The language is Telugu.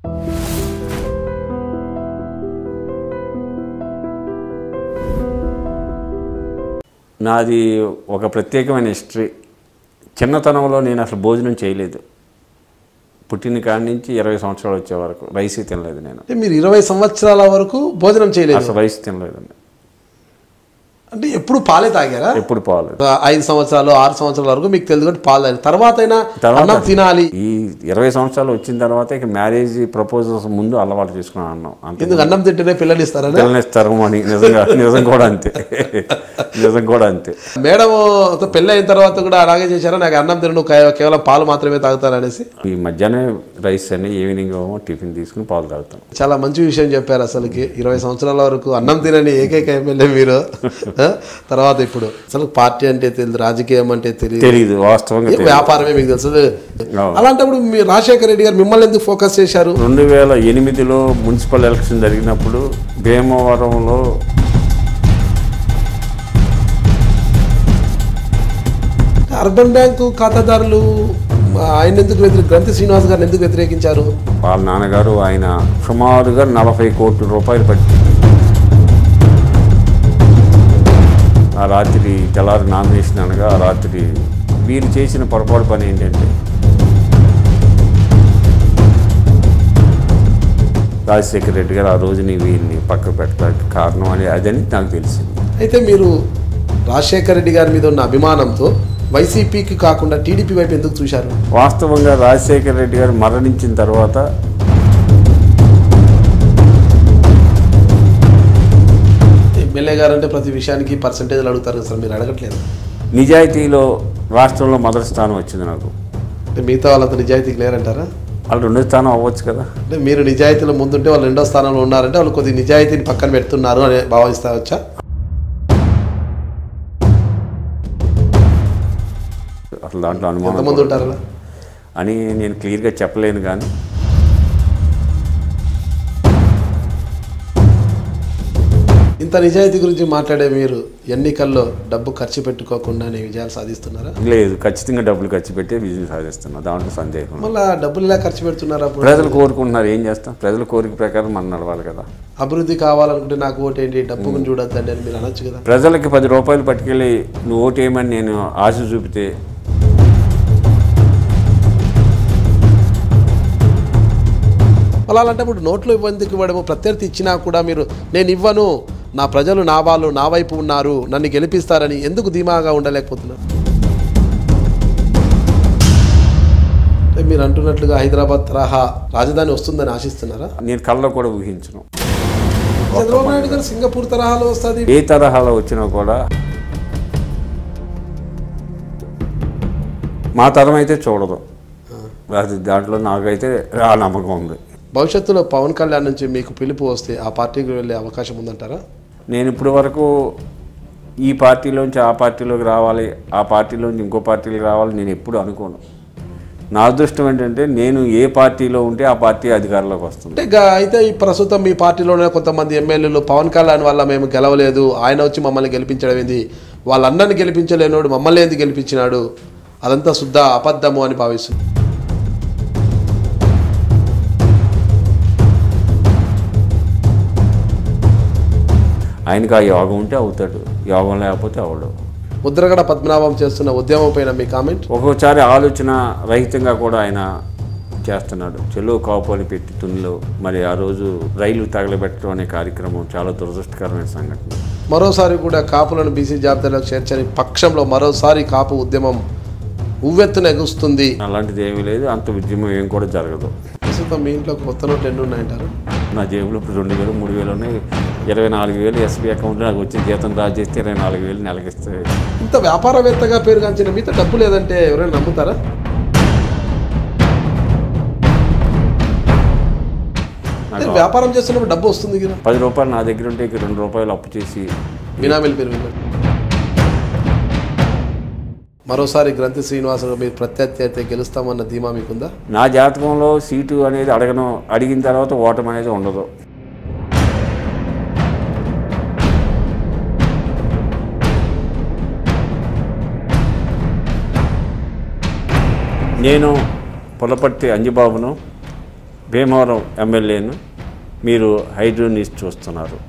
నాది ఒక ప్రత్యేకమైన హిస్టరీ చిన్నతనంలో నేను అసలు భోజనం చేయలేదు పుట్టిన కాడి నుంచి ఇరవై సంవత్సరాలు వచ్చే వరకు రైస్ తినలేదు నేను అంటే మీరు ఇరవై సంవత్సరాల వరకు భోజనం చేయలేదు అసలు రైస్ తినలేదండి అంటే ఎప్పుడు పాలే తాగారా ఎప్పుడు పోలేదు ఐదు సంవత్సరాలు ఆరు సంవత్సరాల వరకు మీకు తెలుసు కాబట్టి పాలు తాగారు తర్వాత అయినా తర్వాత- అన్నం తినాలి ఈ ఇరవై సంవత్సరాలు వచ్చిన తర్వాత ఇక మ్యారేజ్ ప్రపోజల్స్ ముందు అలవాటు చేసుకున్నాను అన్నాం అంతే ఎందుకు అన్నం తింటేనే పిల్లలు ఇస్తారని పిల్లనిస్తారు అని నిజంగా నిజం కూడా అంతే నిజం కూడా అంతే మేడం పెళ్ళి అయిన తర్వాత కూడా అలాగే చేశారా నాకు అన్నం తిన నువ్వు కే- కేవలం పాలు మాత్రమే తాగుతారు అనేసి ఈ మధ్యాహ్నం రైస్ అని ఈవినింగ్ ఏమో టిఫిన్ తీసుకుని పాలు తాగుతాం చాలా మంచి విషయం చెప్పారు అసలుకి ఇరవై సంవత్సరాల వరకు అన్నం తినని ఏకైక ఎమ్మెల్యే మీరు ఆ? తర్వాత ఇప్పుడు అసలు పార్టీ అంటే తెలియదు రాజకీయం అంటే తెలియదు తెలియదు వాస్తవంగా ఏ తెలియదు. వ్యాపారమే మీకు తెలుసు అవును. అలాంటప్పుడు మీ రాజశేఖర రెడ్డి గారు మిమ్మల్ని ఎందుకు ఫోకస్ చేశారు రెండు వేల ఎనిమిదిలో మున్సిపల్ ఎలక్షన్ జరిగినప్పుడు భీమవరంలో అర్బన్ బ్యాంకు ఖాతాదారులు ఆయన ఎందుకు వ్యతిరేక గ్రంథి శ్రీనివాస్ గారిని ఎందుకు వ్యతిరేకించారు వాళ్ళ నాన్నగారు ఆయన సుమారుగా నలభై కోట్ల రూపాయలు పట్టి ఆ రాత్రి తెల్లారి నామినేషన్ అనగా ఆ రాత్రి వీరు చేసిన పొరపాటు పని ఏంటంటే రాజశేఖర రెడ్డి గారు ఆ రోజుని వీరిని పక్క పెట్టడానికి కారణం అని అదని నాకు తెలిసింది అయితే మీరు రాజశేఖర రెడ్డి గారి మీద ఉన్న అభిమానంతో వైసీపీకి కాకుండా టీడీపీ వైపు ఎందుకు చూశారు వాస్తవంగా రాజశేఖర రెడ్డి గారు మరణించిన తర్వాత ఎమ్మెల్యే గారు అంటే ప్రతి విషయానికి పర్సంటేజ్లు అడుగుతారు కదా సార్ మీరు అడగట్లేదు నిజాయితీలో రాష్ట్రంలో మొదటి స్థానం వచ్చింది నాకు అంటే మిగతా వాళ్ళంతా నిజాయితీకి లేరంటారా వాళ్ళు రెండో స్థానం అవ్వచ్చు కదా అంటే మీరు నిజాయితీలో ముందుంటే వాళ్ళు రెండో స్థానంలో ఉన్నారంటే వాళ్ళు కొద్ది నిజాయితీని పక్కన పెడుతున్నారు అని భావిస్తా వచ్చా అసలు దాంట్లో అనుమానం ఎంతమంది ఉంటారు అలా? అని నేను క్లియర్గా చెప్పలేను కానీ ఇంత నిజాయితీ గురించి మాట్లాడే మీరు ఎన్నికల్లో డబ్బు ఖర్చు పెట్టుకోకుండానే విజయాలు సాధిస్తున్నారా లేదు ఖచ్చితంగా డబ్బులు ఖర్చు పెట్టి విజయం సాధిస్తున్నా దాంట్లో సందేహం లేదు. మళ్ళా డబ్బులు ఇలా ఖర్చు పెడుతున్నారు అప్పుడు ప్రజలు కోరుకుంటున్నారు ఏం చేస్తాం ప్రజల కోరిక ప్రకారం మనం నడవాలి కదా అభివృద్ధి కావాలనుకుంటే నాకు ఓటు ఏంటి డబ్బు గురించి చూడొద్దండి అని మీరు అనొచ్చు కదా ప్రజలకి పది రూపాయలు పట్టుకెళ్ళి నువ్వు ఓటేయమని నేను ఆశ చూపితే అలా అలాంటప్పుడు నోట్లు ఇవ్వందుకు ఇవ్వడము ప్రత్యర్థి ఇచ్చినా కూడా మీరు నేను ఇవ్వను నా ప్రజలు నా వాళ్ళు నా వైపు ఉన్నారు నన్ను గెలిపిస్తారని ఎందుకు ధీమాగా ఉండలేకపోతున్నారు అంటే మీరు అంటున్నట్లుగా హైదరాబాద్ తరహా రాజధాని వస్తుందని ఆశిస్తున్నారా నేను కళ్ళలో కూడా ఊహించను చంద్రబాబు నాయుడు గారు సింగపూర్ తరహాలో వస్తుంది ఏ తరహాలో వచ్చినా కూడా మా తరం అయితే చూడదు అది దాంట్లో నాకైతే ఆ నమ్మకం ఉంది భవిష్యత్తులో పవన్ కళ్యాణ్ నుంచి మీకు పిలుపు వస్తే ఆ పార్టీకి వెళ్ళే అవకాశం ఉందంటారా నేను ఇప్పటి వరకు ఈ పార్టీలోంచి ఆ పార్టీలోకి రావాలి ఆ పార్టీలోంచి ఇంకో పార్టీలోకి రావాలి నేను ఎప్పుడు అనుకోను నా అదృష్టం ఏంటంటే నేను ఏ పార్టీలో ఉంటే ఆ పార్టీ అధికారంలోకి వస్తుంది అంటే గా- అయితే ఈ ప్రస్తుతం మీ పార్టీలోనే కొంతమంది ఎమ్మెల్యేలు పవన్ కళ్యాణ్ వల్ల మేము గెలవలేదు ఆయన వచ్చి మమ్మల్ని గెలిపించడం ఏంది వాళ్ళందరిని గెలిపించలేనోడు మమ్మల్ని ఎందుకు గెలిపించినాడు అదంతా శుద్ధ అబద్ధము అని భావిస్తుంది ఆయనకు ఆ యోగం ఉంటే అవుతాడు యోగం లేకపోతే అవడు ముద్రగడ పద్మనాభం చేస్తున్న ఉద్యమం పైన మీ కామెంట్ ఒక్కొక్కసారి ఆలోచన రహితంగా కూడా ఆయన చేస్తున్నాడు చెలో కాపు అని పెట్టి తునిలో మరి ఆ రోజు రైలు తగలబెట్టడం అనే కార్యక్రమం చాలా దురదృష్టకరమైన సంఘటన మరోసారి కూడా కాపులను బీసీ జాబితాలోకి చేర్చని పక్షంలో మరోసారి కాపు ఉద్యమం ఉవ్వెత్తున ఎగుస్తుంది అలాంటిది ఏమీ లేదు అంత ఉద్యమం ఏం కూడా జరగదు ప్రస్తుతం మీ ఇంట్లో కొత్త నోట్లు ఎన్ని ఉన్నాయంటారు నా జేబులో ఇప్పుడు రెండు వేలు మూడు వేలు ఉన్నాయి ఇరవై నాలుగు వేలు ఎస్బీ అకౌంట్లో నాకు వచ్చే జీతం డ్రా చేస్తే ఇరవై నాలుగు వేలు నెలకిస్తే ఇంత వ్యాపారవేత్తగా పేరుగాంచిన మీతో డబ్బు లేదంటే ఎవరైనా నమ్ముతారా అంటే నాకు వ్యాపారం చేస్తున్నప్పుడు డబ్బు వస్తుంది కదా పది రూపాయలు నా దగ్గర ఉంటే ఇక రెండు రూపాయలు అప్పు చేసి బినామీల పేరు మీద. మరోసారి గ్రంథి శ్రీనివాసరావు మీరు ప్రత్యర్థి అయితే గెలుస్తామన్న ధీమా మీకుందా నా జాతకంలో సీటు అనేది అడగను అడిగిన తర్వాత ఓటం అనేది ఉండదు నేను పులపర్తి అంజబాబును భీమవరం ఎమ్మెల్యేను మీరు హైడ్రోనిస్ చూస్తున్నారు